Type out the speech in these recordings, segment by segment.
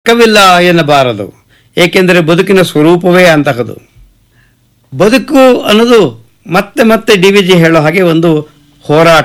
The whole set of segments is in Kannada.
ಲೆಕ್ಕವಿಲ್ಲ ಎನ್ನಬಾರದು ಏಕೆಂದರೆ ಬದುಕಿನ ಸ್ವರೂಪವೇ ಅಂತಹದು ಬದುಕು ಅನ್ನೋದು ಮತ್ತೆ ಮತ್ತೆ ಡಿ ವಿ ಜಿ ಹೇಳೋ ಹಾಗೆ ಒಂದು ಹೋರಾಟ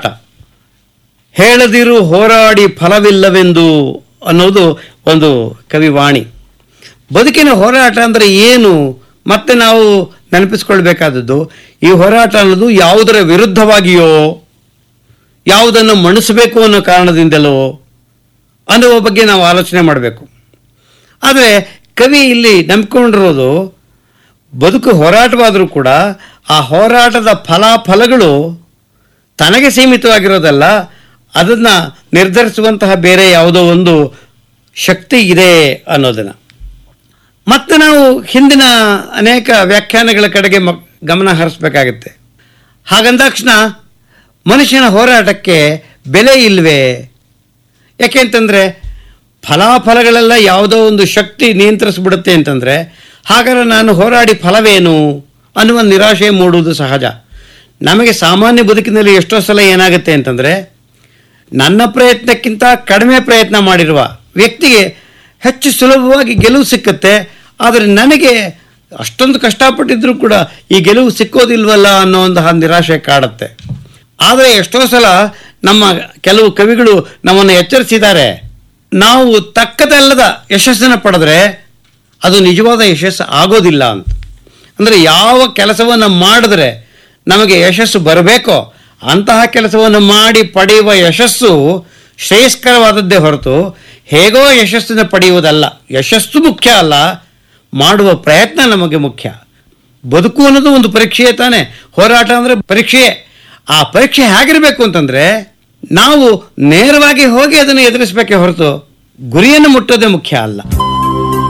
ಹೇಳದಿರು ಹೋರಾಡಿ ಫಲವಿಲ್ಲವೆಂದು ಅನ್ನೋದು ಒಂದು ಕವಿವಾಣಿ ಬದುಕಿನ ಹೋರಾಟ ಅಂದರೆ ಏನು ಮತ್ತೆ ನಾವು ನೆನಪಿಸ್ಕೊಳ್ಬೇಕಾದದ್ದು ಈ ಹೋರಾಟ ಅನ್ನೋದು ಯಾವುದರ ವಿರುದ್ಧವಾಗಿಯೋ ಯಾವುದನ್ನು ಮಣಿಸಬೇಕು ಅನ್ನೋ ಕಾರಣದಿಂದಲೋ ಅನ್ನುವ ಬಗ್ಗೆ ನಾವು ಆಲೋಚನೆ ಮಾಡಬೇಕು ಆದರೆ ಕವಿ ಇಲ್ಲಿ ನಂಬ್ಕೊಂಡಿರೋದು ಬದುಕು ಹೋರಾಟವಾದರೂ ಕೂಡ ಆ ಹೋರಾಟದ ಫಲಾಫಲಗಳು ತನಗೆ ಸೀಮಿತವಾಗಿರೋದಲ್ಲ ಅದನ್ನು ನಿರ್ಧರಿಸುವಂತಹ ಬೇರೆ ಯಾವುದೋ ಒಂದು ಶಕ್ತಿ ಇದೆ ಅನ್ನೋದನ್ನು ಮತ್ತೆ ನಾವು ಹಿಂದಿನ ಅನೇಕ ವ್ಯಾಖ್ಯಾನಗಳ ಕಡೆಗೆ ಮ ಗಮನ ಹರಿಸ್ಬೇಕಾಗತ್ತೆ ಹಾಗಂದಾಕ್ಷಣ ಮನುಷ್ಯನ ಹೋರಾಟಕ್ಕೆ ಬೆಲೆ ಇಲ್ವೇ ಯಾಕೆಂತಂದರೆ ಫಲಾಫಲಗಳೆಲ್ಲ ಯಾವುದೋ ಒಂದು ಶಕ್ತಿ ನಿಯಂತ್ರಿಸ್ಬಿಡುತ್ತೆ ಅಂತಂದರೆ ಹಾಗಾದ್ರೆ ನಾನು ಹೋರಾಡಿ ಫಲವೇನು ಅನ್ನುವ ನಿರಾಶೆ ಮೂಡುವುದು ಸಹಜ ನಮಗೆ ಸಾಮಾನ್ಯ ಬದುಕಿನಲ್ಲಿ ಎಷ್ಟೋ ಸಲ ಏನಾಗುತ್ತೆ ಅಂತಂದರೆ ನನ್ನ ಪ್ರಯತ್ನಕ್ಕಿಂತ ಕಡಿಮೆ ಪ್ರಯತ್ನ ಮಾಡಿರುವ ವ್ಯಕ್ತಿಗೆ ಹೆಚ್ಚು ಸುಲಭವಾಗಿ ಗೆಲುವು ಸಿಕ್ಕತ್ತೆ ಆದರೆ ನನಗೆ ಅಷ್ಟೊಂದು ಕಷ್ಟಪಟ್ಟಿದ್ರೂ ಕೂಡ ಈ ಗೆಲುವು ಸಿಕ್ಕೋದಿಲ್ವಲ್ಲ ಅನ್ನೋ ಒಂದು ನಿರಾಶೆ ಕಾಡುತ್ತೆ ಆದರೆ ಎಷ್ಟೋ ಸಲ ನಮ್ಮ ಕೆಲವು ಕವಿಗಳು ನಮ್ಮನ್ನು ಎಚ್ಚರಿಸಿದ್ದಾರೆ ನಾವು ತಕ್ಕದಲ್ಲದ ಯಶಸ್ಸನ್ನು ಪಡೆದ್ರೆ ಅದು ನಿಜವಾದ ಯಶಸ್ಸು ಆಗೋದಿಲ್ಲ ಅಂತ ಅಂದರೆ ಯಾವ ಕೆಲಸವನ್ನು ಮಾಡಿದ್ರೆ ನಮಗೆ ಯಶಸ್ಸು ಬರಬೇಕೋ ಅಂತಹ ಕೆಲಸವನ್ನು ಮಾಡಿ ಪಡೆಯುವ ಯಶಸ್ಸು ಶ್ರೇಯಸ್ಕರವಾದದ್ದೇ ಹೊರತು ಹೇಗೋ ಯಶಸ್ಸನ್ನು ಪಡೆಯುವುದಲ್ಲ ಯಶಸ್ಸು ಮುಖ್ಯ ಅಲ್ಲ ಮಾಡುವ ಪ್ರಯತ್ನ ನಮಗೆ ಮುಖ್ಯ ಬದುಕು ಅನ್ನೋದು ಒಂದು ಪರೀಕ್ಷೆಯೇ ತಾನೆ ಹೋರಾಟ ಅಂದರೆ ಪರೀಕ್ಷೆಯೇ ಆ ಪರೀಕ್ಷೆ ಹೇಗಿರಬೇಕು ಅಂತಂದರೆ ನಾವು ನೇರವಾಗಿ ಹೋಗಿ ಅದನ್ನು ಎದುರಿಸಬೇಕೇ ಹೊರತು ಗುರಿಯನ್ನು ಮುಟ್ಟೋದೇ ಮುಖ್ಯ ಅಲ್ಲ